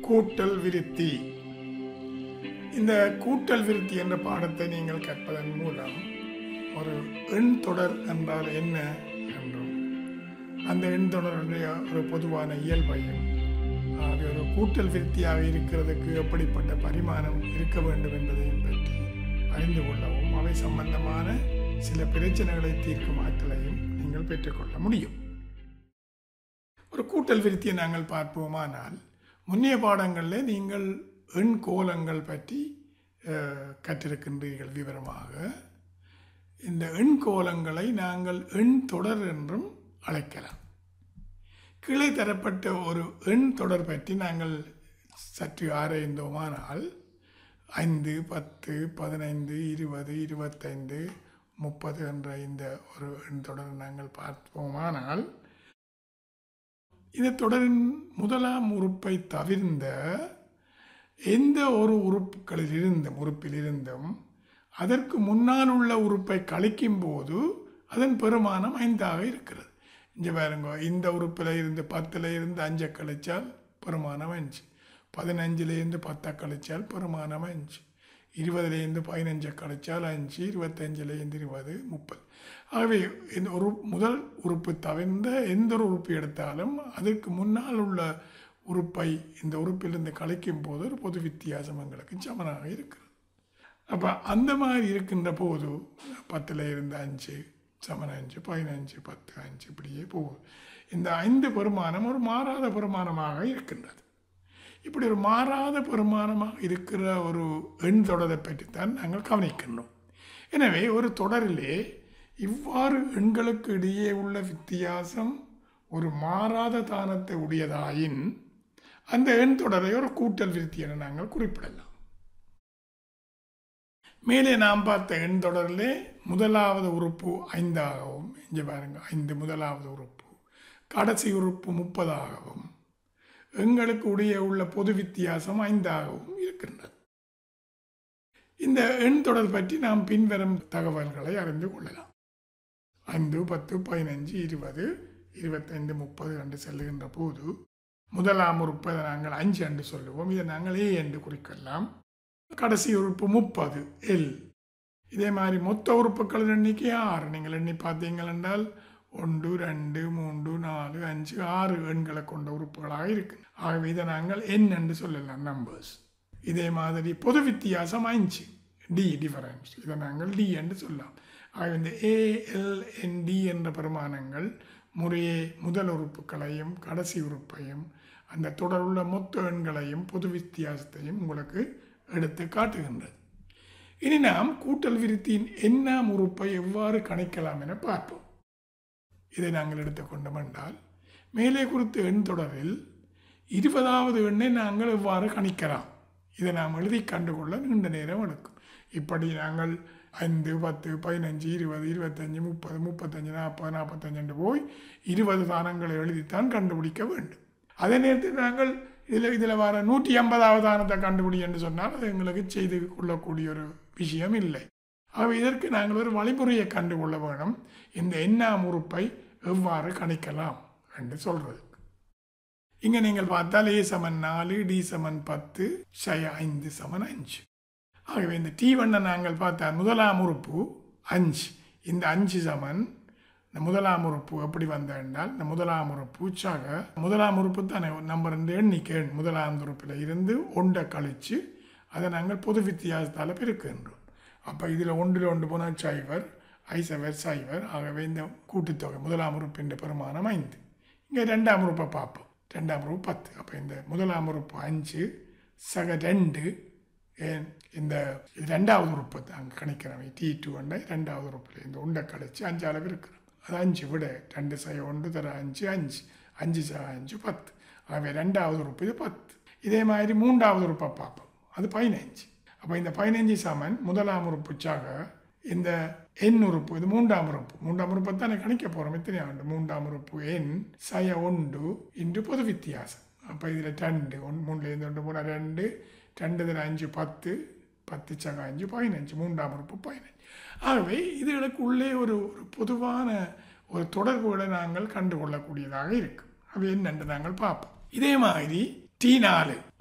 கூட்டல் விருத்தி இந்த கூட்டல் விருத்தி என்ற பாடத்தை நீங்கள் கற்பதன் மூலம் ஒரு எண் தொடர் என்றால் என்ன என்றும் அந்த எண் தொடருடைய ஒரு பொதுவான இயல்பையும் அது ஒரு கூட்டல் விருத்தியாக இருக்கிறதுக்கு எப்படிப்பட்ட பரிமாணம் இருக்க வேண்டும் என்பதையும் பற்றி அறிந்து கொள்ளவும் அவை சம்பந்தமான சில பிரச்சனைகளை தீர்க்கும் ஆற்றலையும் நீங்கள் பெற்றுக்கொள்ள முடியும் ஒரு கூட்டல் விருத்தியை நாங்கள் பார்ப்போமானால் முன்னைய பாடங்களில் நீங்கள் எண் கோலங்கள் பற்றி அஹ், கற்றிருக்கின்றீர்கள் விவரமாக இந்த எண் கோலங்களை நாங்கள் எண் தொடர் என்றும் அழைக்கலாம் கீழே தரப்பட்ட ஒரு எண் தொடர் பற்றி நாங்கள் சற்று ஆராய்ந்தோமானால் ஐந்து பத்து பதினைந்து இருபது இருபத்தைந்து முப்பது என்ற இந்த ஒரு எண் தொடரை நாங்கள் பார்ப்போமானால் இந்த தொடரின் முதலாம் உறுப்பை தவிர்ந்த எந்த ஒரு உறுப்புகளில் இருந்தும் உறுப்பில் இருந்தும் அதற்கு முன்னால் உள்ள உறுப்பை கழிக்கும் போது அதன் பெருமானம் ஐந்தாக இருக்கிறது இங்கே பாருங்க இந்த உறுப்பில் இருந்து பத்தில் இருந்து அஞ்சை கழிச்சால் பெருமானம் அஞ்சு பதினஞ்சுலேருந்து பத்தை கழிச்சால் பெருமானம் அஞ்சு இருபதுலேருந்து பதினஞ்சை கழிச்சால் அஞ்சு இருபத்தஞ்சிலேருந்து இருபது முப்பது ஆகவே இந்த ஒரு முதல் உறுப்பு தவிர்ந்த எந்த ஒரு உறுப்பு எடுத்தாலும் அதற்கு முன்னால் உள்ள உறுப்பை இந்த உறுப்பிலிருந்து கழிக்கும் போது ஒரு பொது வித்தியாசம் எங்களுக்கு சமனாக இருக்கிறது அப்போ அந்த மாதிரி இருக்கின்ற போது பத்தில் இருந்து அஞ்சு சமன் அஞ்சு பதினஞ்சு பத்து அஞ்சு இப்படியே போகுது இந்த ஐந்து பெருமானம் ஒரு மாறாத பெருமானமாக இருக்கின்றது இப்படி ஒரு மாறாத பெருமானமாக இருக்கிற ஒரு எண் தொடரை பற்றித்தான் நாங்கள் கவனிக்கின்றோம் எனவே ஒரு தொடரிலே இவ்வாறு எண்களுக்கு இடையே உள்ள வித்தியாசம் ஒரு மாறாத தானத்தை உடையதாயின் அந்த எண் தொடரை ஒரு கூட்டல் விருத்தி என நாங்கள் குறிப்பிடலாம் மேலே நாம் பார்த்த எண் தொடரிலே முதலாவது உறுப்பு ஐந்தாகவும் இங்கே பாருங்க ஐந்து முதலாவது உறுப்பு கடைசி உறுப்பு முப்பதாகவும் எங்களுக்கு உடைய உள்ள பொது வித்தியாசம் ஐந்தாகவும் இருக்கின்றது இந்த எண் தொடர் பற்றி நாம் பின்வரும் தகவல்களை அறிந்து கொள்ளலாம் ஐந்து பத்து பதினஞ்சு இருபது இருபத்தைந்து முப்பது என்று செல்லுகின்ற போது முதலாம் உறுப்பை நாங்கள் அஞ்சு என்று சொல்லுவோம் இதை நாங்கள் ஏ என்று குறிக்கலாம் கடைசி உறுப்பு முப்பது எல் இதே மாதிரி மொத்த உறுப்புகளின் எண்ணிக்கை ஆறு நீங்கள் எண்ணி பார்த்தீங்கள் என்றால் ஒன்று ரெண்டு மூன்று நாலு அஞ்சு ஆறு எண்களை கொண்ட உறுப்புகளாக இருக்கு ஆகவே இதை நாங்கள் என் என்று சொல்லலாம் நம்பர்ஸ் இதே மாதிரி பொது வித்தியாசம் அஞ்சு டி டிஃபரன்ஸ் இதை நாங்கள் டி என்று சொல்லலாம் ஆகவே இந்த ஏஎல்என்டி என்ற பெருமானங்கள் முறையே முதல் உறுப்புகளையும் கடைசி உறுப்பையும் அந்த தொடருள்ள மொத்த எண்களையும் பொது வித்தியாசத்தையும் உங்களுக்கு எடுத்து காட்டுகின்றது இனி நாம் கூட்டல் விருத்தியின் எண்ணாம் உறுப்பை எவ்வாறு கணிக்கலாம் என பார்ப்போம் இதை நாங்கள் எடுத்துக்கொண்டோம் என்றால் மேலே குறித்த எண் தொடரில் இருபதாவது எண்ணை நாங்கள் எவ்வாறு கணிக்கலாம் இதை நாம் எழுதி கண்டுகொள்ள நீண்ட நேரம் எடுக்கும் இப்படி நாங்கள் ஐந்து பத்து பதினஞ்சு இருபது இருபத்தஞ்சு முப்பது முப்பத்தஞ்சு நாற்பது நாற்பத்தஞ்சு போய் இருபது தானங்களை எழுதித்தான் கண்டுபிடிக்க வேண்டும் அதே நேரத்தில் நாங்கள் இதில் இதில் வர நூற்றி ஐம்பதாவது தானத்தை கண்டுபிடி என்று சொன்னால் அது எங்களுக்கு செய்து கொள்ளக்கூடிய ஒரு விஷயம் இல்லை ஆகவே இதற்கு நாங்கள் ஒரு வழிமுறையை கண்டுகொள்ள வேணும் இந்த எண்ணாம் உறுப்பை எவ்வாறு கணிக்கலாம் என்று சொல்றது இங்கே நீங்கள் பார்த்தால் ஏ சமன் நாலு டி சமன் பத்து ஷய ஐந்து சமன் அஞ்சு ஆகவே இந்த டி ஒன்னை நாங்கள் பார்த்தா முதலாம் உறுப்பு அஞ்சு இந்த அஞ்சு சமன் இந்த முதலாம் உறுப்பு எப்படி வந்த என்றால் இந்த முதலாம் உறுப்பு உற்சாக முதலாம் உறுப்பு தானே நம்பர் ரெண்டு எண்ணிக்கை எண் முதலாம் உறுப்பில் இருந்து ஒன்றை கழித்து அதை நாங்கள் பொது வித்தியாசத்தால் பெருக்குகின்றோம் அப்போ இதில் ஒன்றில் ஒன்று போனால் சைவர் ஐசவர் சைவர் ஆகவே இந்த கூட்டுத்தொகை முதலாம் உறுப்பின் பெருமானம் ஐந்து இங்கே ரெண்டாம் உறுப்பை பார்ப்போம் ரெண்டாம் உறுப்பு பத்து அப்போ இந்த முதலாம் உறுப்பு அஞ்சு சக ரெண்டு ஏன் இந்த இது ரெண்டாவது உறுப்பு அங்கே கணிக்கிறோம் டி டூ ஒன்றை ரெண்டாவது உறுப்பில் இந்த உண்டை கழிச்சு அஞ்சு அளவு இருக்கிறோம் அது அஞ்சு விட ரெண்டு சை ஒன்று தர அஞ்சு அஞ்சு அஞ்சு ச அஞ்சு பத்து ஆகவே ரெண்டாவது உறுப்பு இது பத்து இதே மாதிரி மூன்றாவது உறுப்பை பார்ப்போம் அது பதினஞ்சு அப்போ இந்த பதினஞ்சு சமன் முதலாம் உறுப்புச்சாக இந்த எண் உறுப்பு இது மூன்றாம் உறுப்பு மூன்றாம் உறுப்பை தானே கணிக்க போகிறோம் எத்தனை ஆண்டு மூன்றாம் உறுப்பு எண் சய ஒன்று இன்று பொது வித்தியாசம் அப்போ இதில் ரெண்டு ஒன் மூணுலேருந்து ஒன்று மூணு ரெண்டு ரெண்டு இதில் அஞ்சு பத்து பத்து சக அஞ்சு பதினஞ்சு மூன்றாம் உறுப்பு பதினஞ்சு ஆகவே இதுகளுக்கு உள்ளே ஒரு ஒரு பொதுவான ஒரு தொடர்புகளை நாங்கள் கண்டுகொள்ளக்கூடியதாக இருக்கும் அவை என்னென்று நாங்கள் பார்ப்போம் இதே மாதிரி டி நாலு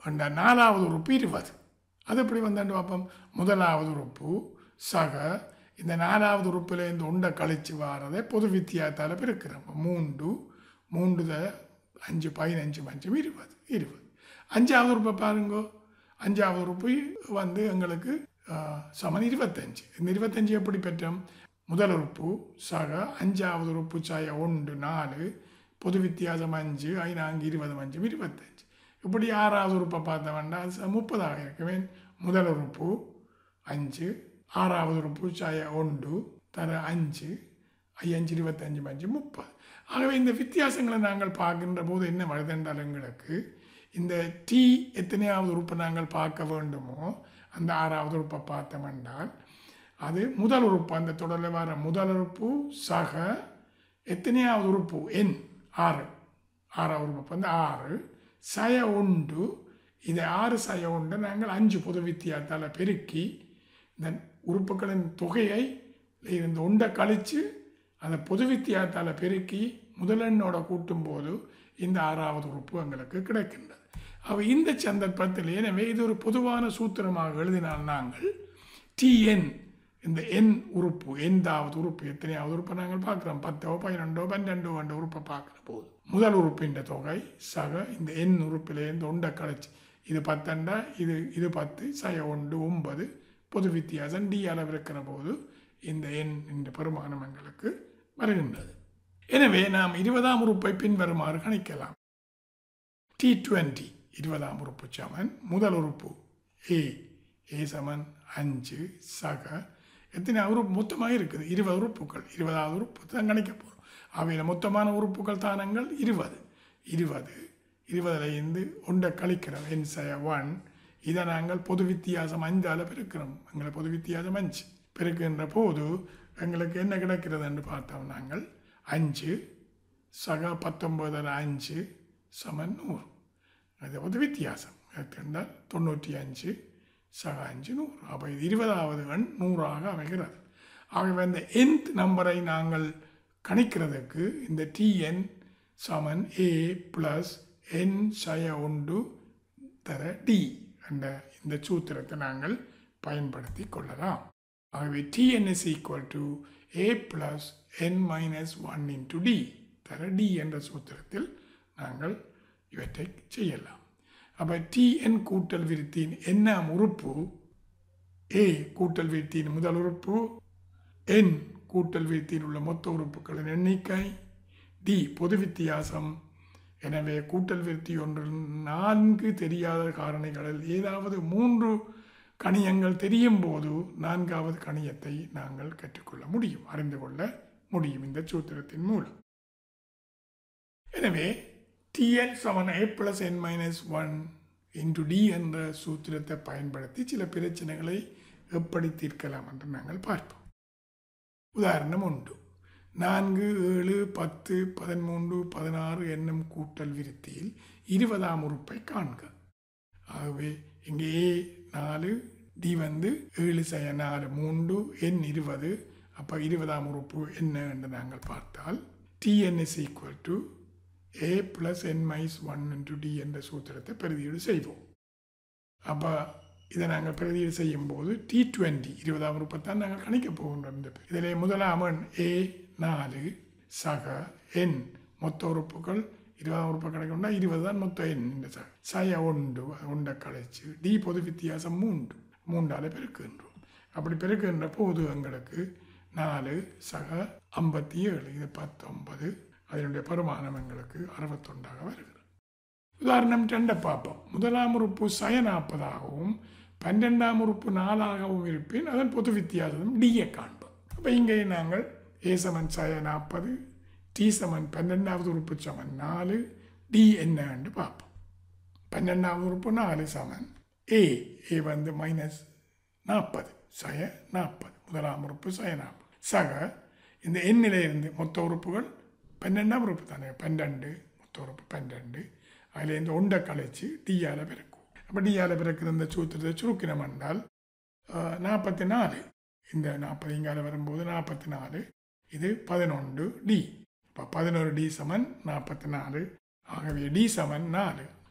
அந்த நாலாவது உறுப்பு இருபது அது எப்படி வந்தாண்டு பார்ப்போம் முதலாவது உறுப்பு சக இந்த நாலாவது உறுப்பில் இந்த உண்டை கழிச்சு வாரதை பொது வித்தியாத்தால் பிறக்கிறோம் மூன்று மூன்று த அஞ்சு பதினஞ்சு பஞ்சம் இருபது இருபது அஞ்சாவது உறுப்பை பாருங்கோ அஞ்சாவது உறுப்பு வந்து எங்களுக்கு ஆ, சமன் இருபத்தஞ்சு இந்த இருபத்தஞ்சு எப்படி பெற்றோம் முதல் உறுப்பு சக அஞ்சாவது உறுப்பு சாய ஒன்று நாலு பொது வித்தியாசம் அஞ்சு ஐநான்கு இருபது அஞ்சு இருபத்தஞ்சு இப்படி ஆறாவது உறுப்பை பார்த்தோம்னா அது ச- முப்பதாக இருக்குமே முதல் உறுப்பு அஞ்சு ஆறாவது உறுப்பு சாய ஒன்று தர அஞ்சு ஐயஞ்சு இருபத்தஞ்சு அஞ்சு முப்பது ஆகவே இந்த வித்தியாசங்களை நாங்கள் பார்க்கின்ற போது என்ன வருதென்றால் எங்களுக்கு இந்த டி எத்தனையாவது உறுப்பை நாங்கள் பார்க்க வேண்டுமோ அந்த ஆறாவது உறுப்பை பார்த்தோம் என்றால் அது முதல் உறுப்பு அந்த தொடரில் வர முதல் உறுப்பு சக எத்தனையாவது உறுப்பு எண் ஆறு ஆறாவது உறுப்பு வந்து ஆறு சய உண்டு இதை ஆறு சய உண்டு நாங்கள் அஞ்சு பொது வித்தியாத்தால் பெருக்கி இந்த உறுப்புகளின் தொகையை இந்த உண்டை கழித்து அந்த பொது வித்தியாத்தால் பெருக்கி முதலெண்ணோட கூட்டும்போது இந்த ஆறாவது உறுப்பு எங்களுக்கு கிடைக்கின்றது அவ இந்த சந்தர்ப்பத்தில் எனவே இது ஒரு பொதுவான சூத்திரமாக எழுதினால் நாங்கள் டிஎன் இந்த எண் உறுப்பு எந்தாவது உறுப்பு எத்தனையாவது உறுப்பை நாங்கள் பார்க்குறோம் பத்தோ பன்னிரெண்டோ பன்னெண்டோ என்ற உறுப்பை பார்க்குற போது முதல் உறுப்பின் தொகை சக இந்த எண் உறுப்பிலேருந்து ஒன்றை கழிச்சு இது பத்தண்டா இது இது பத்து சய ஒன்று ஒன்பது பொது வித்தியாசம் டி அளவு இருக்கிற போது இந்த எண் இந்த பெருமானம் எங்களுக்கு வருகின்றது எனவே நாம் இருபதாம் உறுப்பை பின்வருமாறு கணிக்கலாம் டி டுவெண்ட்டி இருபதாம் உறுப்பு சமன் முதல் உறுப்பு ஏ ஏ சமன் அஞ்சு சக எத்தனை உறுப்பு மொத்தமாக இருக்குது இருபது உறுப்புகள் இருபதாவது உறுப்பு தான் கணிக்க போகிறோம் அவையில் மொத்தமான உறுப்புகள் தானங்கள் இருபது இருபது இருபதுல இருந்து ஒன்றை கழிக்கிறோம் என் சய ஒன் இதை நாங்கள் பொது வித்தியாசம் அஞ்சால் பெருக்கிறோம் எங்களை பொது வித்தியாசம் அஞ்சு பெருக்கின்ற போது எங்களுக்கு என்ன கிடைக்கிறது என்று பார்த்தோம் நாங்கள் அஞ்சு சக பத்தொன்பதில் அஞ்சு சமன் நூறு அது வந்து வித்தியாசம் எடுத்துக்கிட்டால் தொண்ணூற்றி அஞ்சு சக அஞ்சு நூறு அப்போ இது இருபதாவது எண் நூறாக அமைகிறது ஆகவே இந்த nth நம்பரை நாங்கள் கணிக்கிறதுக்கு இந்த டிஎன் சமன் ஏ ப்ளஸ் என் சய ஒன்று தர டி என்ற இந்த சூத்திரத்தை நாங்கள் பயன்படுத்தி கொள்ளலாம் ஆகவே TN is equal to A plus N minus one into D தர டி என்ற சூத்திரத்தில் நாங்கள் இவற்றை செய்யலாம் அப்போ டிஎன் கூட்டல் விருத்தின் எண்ணாம் உறுப்பு ஏ கூட்டல் விருத்தியின் முதல் உறுப்பு என் கூட்டல் விருத்தியில் உள்ள மொத்த உறுப்புகளின் எண்ணிக்கை டி பொது வித்தியாசம் எனவே கூட்டல் விருத்தி ஒன்றில் நான்கு தெரியாத காரணிகளில் ஏதாவது மூன்று கணியங்கள் தெரியும் போது நான்காவது கணியத்தை நாங்கள் கற்றுக்கொள்ள முடியும் அறிந்து கொள்ள முடியும் இந்த சூத்திரத்தின் மூலம் எனவே டிஎன் சமன் A plus N minus one into D என்ற சூத்திரத்தை பயன்படுத்தி சில பிரச்சனைகளை எப்படி தீர்க்கலாம் என்று நாங்கள் பார்ப்போம் உதாரணம் உண்டு நான்கு ஏழு பத்து பதிமூன்று பதினாறு என்னும் கூட்டல் விருத்தியில் இருபதாம் உறுப்பை காண்க ஆகவே இங்கே ஏ நாலு டி வந்து ஏழு செய்ய நாலு மூன்று எண் இருபது அப்போ இருபதாம் உறுப்பு என்ன என்று நாங்கள் பார்த்தால் TN is equal to A plus N minus one into D என்ற சூத்திரத்தை பிரதியீடு செய்வோம் அப்போ இதை நாங்கள் பிரதியீடு செய்யும்போது டி டுவெண்ட்டி இருபதாம் உறுப்பைத்தான் நாங்கள் கணிக்க போகின்றோம் இந்த இதில் முதலாம் எண் ஏ நாலு சக எண் மொத்த உறுப்புகள் இருபதாம் உறுப்பு கிடைக்கும்னா இருபது தான் மொத்த எண் இந்த ச சய ஒன்று ஒன்றை கழிச்சு டி பொது வித்தியாசம் மூன்று மூன்றால் பெருக்குகின்றோம் அப்படி பெருக்குகின்ற போது எங்களுக்கு நாலு சக ஐம்பத்தி ஏழு இது பத்தொன்பது அதனுடைய பருமானம் எங்களுக்கு அறுபத்தொன்றாக வருகிறது உதாரணம் ரெண்டை பார்ப்போம் முதலாம் உறுப்பு சய நாற்பதாகவும் பன்னெண்டாம் உறுப்பு நாலாகவும் இருப்பின் அதன் பொது வித்தியாசம் டியை காண்போம் அப்போ இங்கே நாங்கள் ஏ சமன் சய நாற்பது டி சமன் பன்னெண்டாவது உறுப்பு சமன் நாலு டி என்னன்னு பார்ப்போம் பன்னெண்டாவது உறுப்பு நாலு சமன் ஏ ஏ வந்து மைனஸ் நாற்பது சய நாற்பது முதலாம் உறுப்பு சய நாற்பது சக இந்த எண்ணிலையிருந்து மொத்த உறுப்புகள் பன்னெண்டாம் உறுப்பு தானே பன்னெண்டு மொத்த உறுப்பு பன்னெண்டு அதில் இந்த ஒன்றை கழிச்சு டியால் பிறக்கும் அப்போ டியால் பிறக்கிற இந்த சூத்திரத்தை சுருக்கினம் என்றால் நாற்பத்தி நாலு இந்த நாற்பது இங்கால வரும்போது நாற்பத்தி நாலு இது பதினொன்று டி இப்போ பதினோரு டி சமன் நாற்பத்தி நாலு ஆகவே டி சமன் நாலு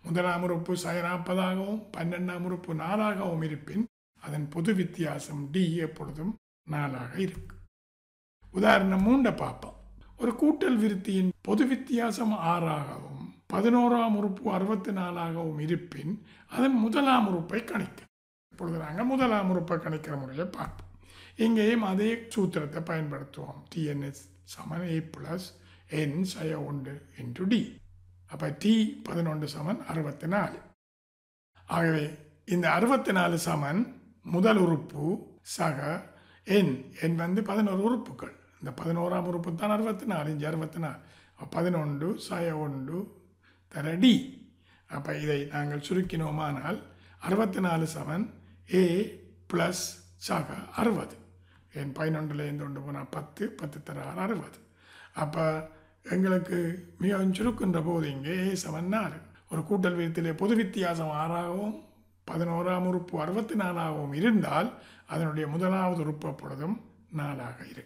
முதலாம் உறுப்பு சய நாற்பதாகவும் பன்னெண்டாம் உறுப்பு நாலாகவும் இருப்பின் அதன் பொது வித்தியாசம் டி எப்பொழுதும் நாலாக இருக்கு உதாரணம் மூண்ட பார்ப்போம் ஒரு கூட்டல் விருத்தியின் பொது வித்தியாசம் ஆறாகவும் பதினோராம் உறுப்பு அறுபத்தி நாலாகவும் இருப்பின் அதன் முதலாம் உறுப்பை கணிக்க இப்பொழுது நாங்கள் முதலாம் உறுப்பை கணிக்கிற முறையை பார்ப்போம் இங்கேயும் அதே சூத்திரத்தை பயன்படுத்துவோம் டிஎன்எஸ் சமன் ஏ பிளஸ் என் சய ஒன்று இன்டு டி அப்போ டி பதினொன்று சமன் அறுபத்தி நாலு ஆகவே இந்த அறுபத்தி நாலு சமன் முதல் உறுப்பு சக என் என் வந்து பதினோரு உறுப்புகள் இந்த பதினோராம் உறுப்பு தான் அறுபத்தி நாலு இஞ்சி அறுபத்தி நாலு பதினொன்று சய ஒன்று தர டி அப்போ இதை நாங்கள் சுருக்கினோமானால் அறுபத்தி நாலு சமன் ஏ ப்ளஸ் சக அறுபது என் பதினொன்றுலேருந்து கொண்டு போனால் பத்து பத்து தர ஆறு அறுபது அப்போ எங்களுக்கு மிகவும் சுருக்கின்ற போது இங்கே ஏ சமன் நாலு ஒரு கூட்டல் விதத்திலே பொது வித்தியாசம் ஆறாகவும் பதினோராம் உறுப்பு அறுபத்தி நாலாகவும் இருந்தால் அதனுடைய முதலாவது உறுப்பு அப்பொழுதும் நாலாக இருக்கும்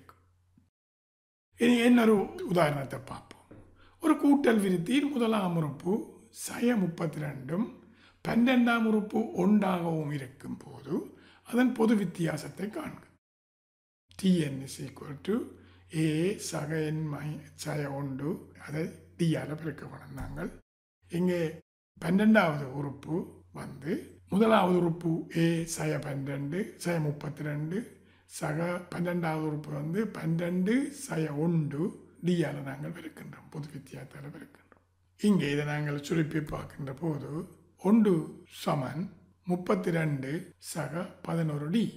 இனி இன்னொரு உதாரணத்தை பார்ப்போம் ஒரு கூட்டல் விருத்தியில் முதலாம் உறுப்பு சய முப்பத்தி ரெண்டும் பன்னெண்டாம் உறுப்பு ஒன்றாகவும் இருக்கும் போது அதன் பொது வித்தியாசத்தை காண்க TN is equal to A சக என் மை சய ஒன்று அதை டியால் பெருக்கப்படும் நாங்கள் இங்கே பன்னெண்டாவது உறுப்பு வந்து முதலாவது உறுப்பு ஏ சய பன்னெண்டு சய முப்பத்தி ரெண்டு சக பன்னெண்டாவது உறுப்பு வந்து பன்னெண்டு சய ஒன்று டியால் நாங்கள் பெருக்கின்றோம் பொது வித்தியாசத்தால் பெருக்கின்றோம் இங்கே இதை நாங்கள் சுருப்பி பார்க்கின்ற போது ஒன்று சமன் முப்பத்தி ரெண்டு சக பதினோரு டி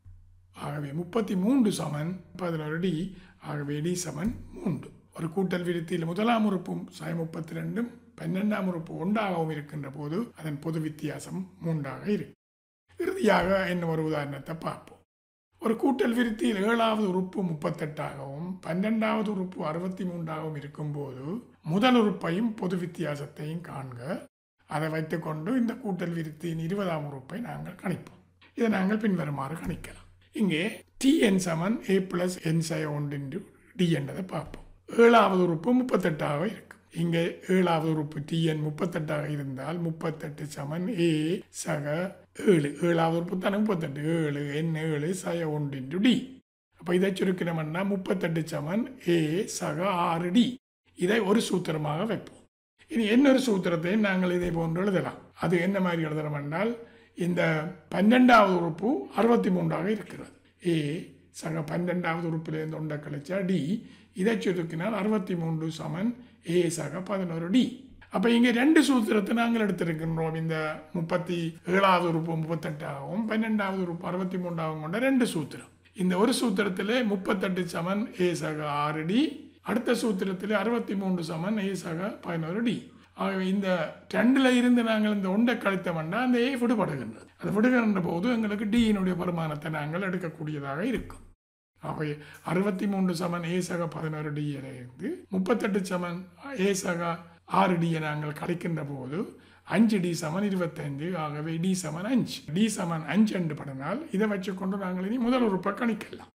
ஆகவே முப்பத்தி மூன்று சமன் பதினோரு டி ஆகவே டி சமன் மூன்று ஒரு கூட்டல் விருத்தியில் முதலாம் உறுப்பும் சய முப்பத்தி ரெண்டும் பன்னெண்டாம் உறுப்பு ஒன்றாகவும் இருக்கின்ற போது அதன் பொது வித்தியாசம் மூன்றாக இருக்கு இறுதியாக இன்னும் ஒரு உதாரணத்தை பார்ப்போம் ஒரு கூட்டல் விருத்தியில் ஏழாவது உறுப்பு முப்பத்தெட்டாகவும் பன்னெண்டாவது உறுப்பு அறுபத்தி மூன்றாகவும் இருக்கும்போது முதல் உறுப்பையும் பொது வித்தியாசத்தையும் காண்க அதை வைத்துக்கொண்டு இந்த கூட்டல் விருத்தியின் இருபதாம் உறுப்பை நாங்கள் கணிப்போம் இதை நாங்கள் பின்வருமாறு கணிக்கலாம் இங்கே T N Saman A plus என் சய ஒன்று டி என்றதை பார்ப்போம் ஏழாவது உறுப்பு முப்பத்தெட்டாக இருக்கு இங்கே ஏழாவது உறுப்பு டிஎன் முப்பத்தெட்டாக இருந்தால் முப்பத்தெட்டு சமன் ஏ சக ஏழு ஏழாவது உறுப்பு தானே முப்பத்தெட்டு ஏழு என் ஏழு சய ஒன்று டி அப்போ இதை சுருக்கினோம்னா முப்பத்தெட்டு சமன் ஏ சக ஆறு டி இதை ஒரு சூத்திரமாக வைப்போம் இனி இன்னொரு சூத்திரத்தை நாங்கள் இதை போன்று எழுதலாம் அது என்ன மாதிரி எழுதலாம் என்றால் இந்த பன்னெண்டாவது உறுப்பு அறுபத்தி மூன்றாக இருக்கிறது ஏ சக பன்னெண்டாவது உறுப்பிலிருந்து ஒன்றை கழிச்சா டி இதை சுருக்கினால் அறுபத்தி மூன்று சமன் ஏ சக பதினோரு டி அப்போ இங்கே ரெண்டு சூத்திரத்தை நாங்கள் எடுத்திருக்கின்றோம் இந்த முப்பத்தி ஏழாவது உறுப்பு முப்பத்தெட்டாகவும் பன்னெண்டாவது உறுப்பு அறுபத்தி மூன்றாகவும் கொண்ட ரெண்டு சூத்திரம் இந்த ஒரு சூத்திரத்திலே முப்பத்தெட்டு சமன் ஏ சக ஆறு டி அடுத்த சூத்திரத்தில் அறுபத்தி மூன்று சமன் ஏ சக பதினோரு டி ஆகவே இந்த ரெண்டில் இருந்து நாங்கள் இந்த ஒன்றை கழித்தோம்னா அந்த ஏ விடுபடுகின்றது அது விடுகின்ற போது எங்களுக்கு டியினுடைய வருமானத்தை நாங்கள் எடுக்கக்கூடியதாக இருக்கும் அவை அறுபத்தி மூன்று சமன் ஏ சக பதினோரு டியிலிருந்து முப்பத்தெட்டு சமன் ஏ சக ஆறு டியை நாங்கள் கழிக்கின்ற போது அஞ்சு டி சமன் இருபத்தைந்து ஆகவே டி சமன் அஞ்சு டி சமன் அஞ்சு என்று படனால் இதை வச்சுக்கொண்டு நாங்கள் இனி முதல் உறுப்பை கணிக்கலாம்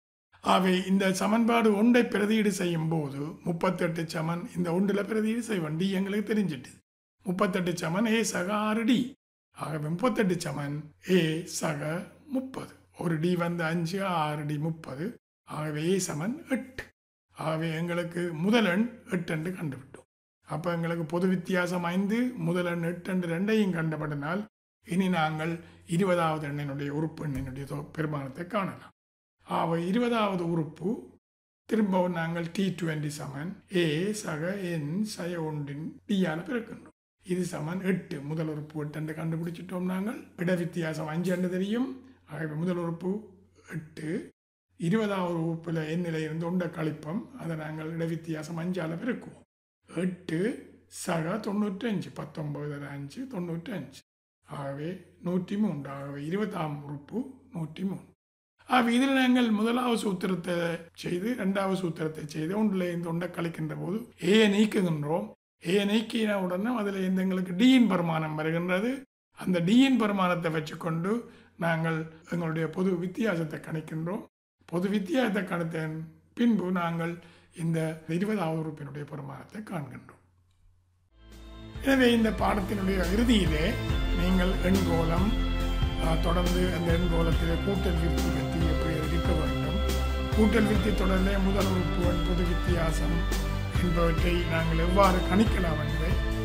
அவை இந்த சமன்பாடு ஒன்றை பிரதியீடு செய்யும் போது முப்பத்தெட்டு சமன் இந்த ஒன்றில் பிரதியீடு செய்வோம் டி எங்களுக்கு தெரிஞ்சிட்டு முப்பத்தெட்டு சமன் ஏ சக ஆறு டி ஆகவே முப்பத்தெட்டு சமன் ஏ சக முப்பது ஒரு டி வந்து அஞ்சு ஆறு டி முப்பது ஆகவே ஏ சமன் எட்டு ஆகவே எங்களுக்கு முதல் எண் எட்டு என்று கண்டுவிட்டோம் அப்போ எங்களுக்கு பொது வித்தியாசம் ஐந்து முதல் எண் எட்டு என்று ரெண்டையும் கண்டபடினால் இனி நாங்கள் இருபதாவது எண்ணினுடைய உறுப்பு எண்ணினுடைய தொ- பெருமானத்தை காணலாம் ஆக இருபதாவது உறுப்பு திரும்பவும் நாங்கள் டி டுவெண்ட்டி சமன் ஏ சக என் சய ஒன்றின் டியால் பிறக்கின்றோம் இது சமன் எட்டு முதல் உறுப்பு எட்டு என்று கண்டுபிடிச்சிட்டோம் நாங்கள் விட வித்தியாசம் அஞ்சு என்று தெரியும் ஆகவே முதல் உறுப்பு எட்டு இருபதாவது உறுப்பில் எண்ணில இருந்து உண்ட கழிப்பம் அதை நாங்கள் இட வித்தியாசம் அஞ்சால் பெருக்குவோம் எட்டு சக தொண்ணூற்றஞ்சு பத்தொன்பது அஞ்சு தொண்ணூற்றஞ்சு ஆகவே நூற்றி மூன்று ஆகவே இருபதாம் உறுப்பு நூற்றி மூணு ஆக இதில் நாங்கள் முதலாவது சூத்திரத்தை செய்து இரண்டாவது சூத்திரத்தை செய்து ஒன்றில் இருந்து ஒன்றை கழிக்கின்ற போது ஏ நீக்குகின்றோம் ஏ நீக்கின உடனே அதில் இருந்து எங்களுக்கு டியின் பரிமாணம் வருகின்றது அந்த டியின் பரிமாணத்தை வச்சுக்கொண்டு நாங்கள் எங்களுடைய பொது வித்தியாசத்தை கணிக்கின்றோம் பொது வித்தியாசத்தை கணித்த பின்பு நாங்கள் இந்த இருபதாவது உறுப்பினுடைய பரிமாணத்தை காண்கின்றோம் எனவே இந்த பாடத்தினுடைய இறுதியிலே நீங்கள் எண்கோலம் ஆஹ், தொடர்ந்து அந்த எண்கோலத்திலே கூட்டல் விருத்தி பற்றி எப்படி இருக்க வேண்டும் கூட்டல் விருத்தி தொடர்ந்தே முதல் உறுப்பு பொது வித்தியாசம் என்பவற்றை நாங்கள் எவ்வாறு கணிக்கலாம் என்பதை